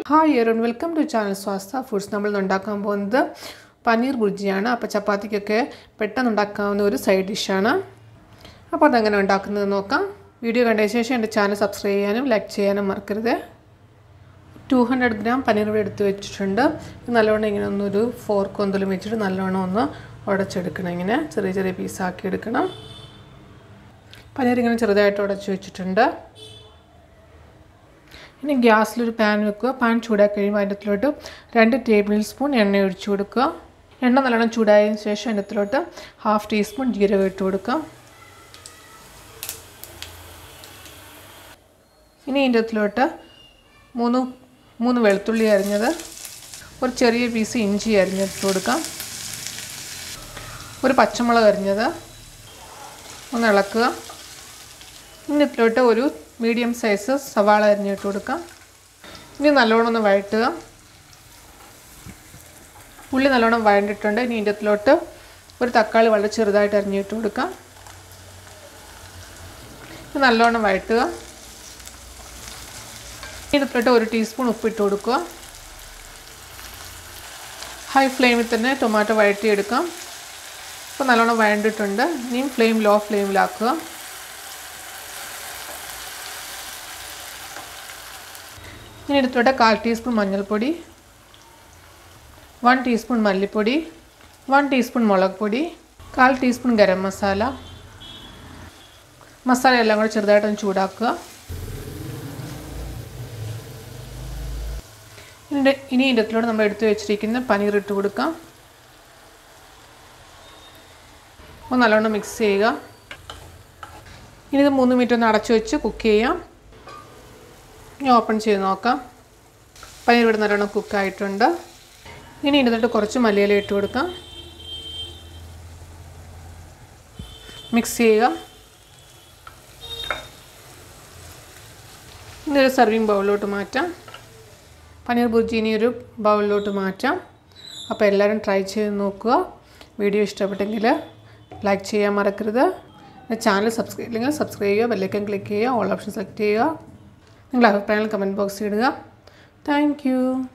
hi everyone welcome to channel Swastha foods നമ്മൾ ഇന്ന് ഉണ്ടാക്കാൻ പോകുന്നത് പനീർ ബുർജിയാണ് അപ്പോൾ ചപ്പാത്തിക്കൊക്കെ പെട്ടെന്ന് ഉണ്ടാക്കാവുന്ന ഒരു സൈഡ് ഡിഷാണ് അപ്പോൾ അതെങ്ങനെ ഉണ്ടാക്കുന്നത് നോക്കാം വീഡിയോ കണ്ടതിന് ശേഷം എൻ്റെ ചാനൽ സബ്സ്ക്രൈബ് ചെയ്യാനും ലൈക്ക് ചെയ്യാനും മറക്കരുത് ടു ഹൺഡ്രഡ് ഗ്രാം പനീർ ഇവിടെ എടുത്ത് വെച്ചിട്ടുണ്ട് ഇത് നല്ലവണ്ണം ഇങ്ങനെ ഒന്നൊരു ഫോർക്ക് ഒന്നിലും വെച്ചിട്ട് നല്ലവണ്ണം ഒന്ന് ഉടച്ചെടുക്കണം ഇങ്ങനെ ചെറിയ ചെറിയ പീസാക്കി എടുക്കണം പനീർ ഇങ്ങനെ ചെറുതായിട്ട് ഉടച്ച് വെച്ചിട്ടുണ്ട് ഇനി ഗ്യാസിലൊരു പാൻ വെക്കുക പാൻ ചൂടാക്കി കഴിയുമ്പോൾ അതിൻ്റെ രണ്ട് ടേബിൾ സ്പൂൺ എണ്ണ ഒഴിച്ചു കൊടുക്കുക എണ്ണ നല്ലോണം ചൂടായതിനു ശേഷം അതിൻ്റെ ഹാഫ് ടീസ്പൂൺ ജീരകം ഇട്ട് കൊടുക്കുക ഇനി ഇതിൻ്റെ അകത്തിലോട്ട് മൂന്ന് മൂന്ന് വെളുത്തുള്ളി അരിഞ്ഞത് ഒരു ചെറിയ പീസ് ഇഞ്ചി അരിഞ്ഞിട്ട് കൊടുക്കാം ഒരു പച്ചമുളക് അരിഞ്ഞത് ഒന്ന് ഇളക്കുക ഇനി ഇതിലോട്ട് ഒരു മീഡിയം സൈസ് സവാള അരിഞ്ഞിട്ട് കൊടുക്കാം ഇനി നല്ലോണം ഒന്ന് വഴറ്റുക ഉള്ളി നല്ലോണം വഴണ്ടിട്ടുണ്ട് ഇനി ഇതിൻ്റെ അകത്തിലോട്ട് ഒരു തക്കാളി വളരെ ചെറുതായിട്ട് അരിഞ്ഞിട്ട് കൊടുക്കാം ഇത് നല്ലോണം വഴറ്റുക ഇതിലോട്ട് ഒരു ടീസ്പൂൺ ഉപ്പിട്ട് കൊടുക്കുക ഹൈ ഫ്ലെയിമിൽ തന്നെ ടൊമാറ്റോ വഴറ്റിയെടുക്കാം ഇപ്പോൾ നല്ലോണം വഴണ്ടിട്ടുണ്ട് ഇനിയും ഫ്ലെയിം ലോ ഫ്ലെയിമിലാക്കുക ഇനി എടുത്തോട്ടെ കാൽ ടീസ്പൂൺ മഞ്ഞൾപ്പൊടി വൺ ടീസ്പൂൺ മല്ലിപ്പൊടി വൺ ടീസ്പൂൺ മുളക് പൊടി കാൽ ടീസ്പൂൺ ഗരം മസാല മസാല എല്ലാം കൂടെ ചെറുതായിട്ടൊന്ന് ചൂടാക്കുക ഇനി ഇതിലൂടെ നമ്മൾ എടുത്തു വെച്ചിരിക്കുന്ന പനീർ ഇട്ട് കൊടുക്കാം ഒന്ന് നല്ലോണം മിക്സ് ചെയ്യുക ഇനി ഇത് മൂന്ന് മിനിറ്റ് ഒന്ന് അടച്ചു വെച്ച് കുക്ക് ചെയ്യാം ഇനി ഓപ്പൺ ചെയ്ത് നോക്കാം പനീർ ഇവിടെ നല്ലോണം കുക്കായിട്ടുണ്ട് ഇനി ഇതിട്ട് കുറച്ച് മല്ലിയില ഇട്ട് കൊടുക്കാം മിക്സ് ചെയ്യുക ഇനി ഒരു സർവിങ് ബൗളിലോട്ട് മാറ്റാം പനീർ ബുർജി ഇനി ഒരു ബൗളിലോട്ട് മാറ്റാം അപ്പോൾ എല്ലാവരും ട്രൈ ചെയ്ത് നോക്കുക വീഡിയോ ഇഷ്ടപ്പെട്ടെങ്കിൽ ലൈക്ക് ചെയ്യാൻ മറക്കരുത് ചാനൽ സബ്സ്ക്രൈബ് ഇല്ലെങ്കിൽ സബ്സ്ക്രൈബ് ചെയ്യുക ബെല്ലൈക്കൻ ക്ലിക്ക് ചെയ്യുക ഓൾ ഓപ്ഷൻ സെലക്ട് ചെയ്യുക നിങ്ങളുടെ അഭിപ്രായങ്ങൾ കമൻറ്റ് ബോക്സിൽ ഇടുക താങ്ക്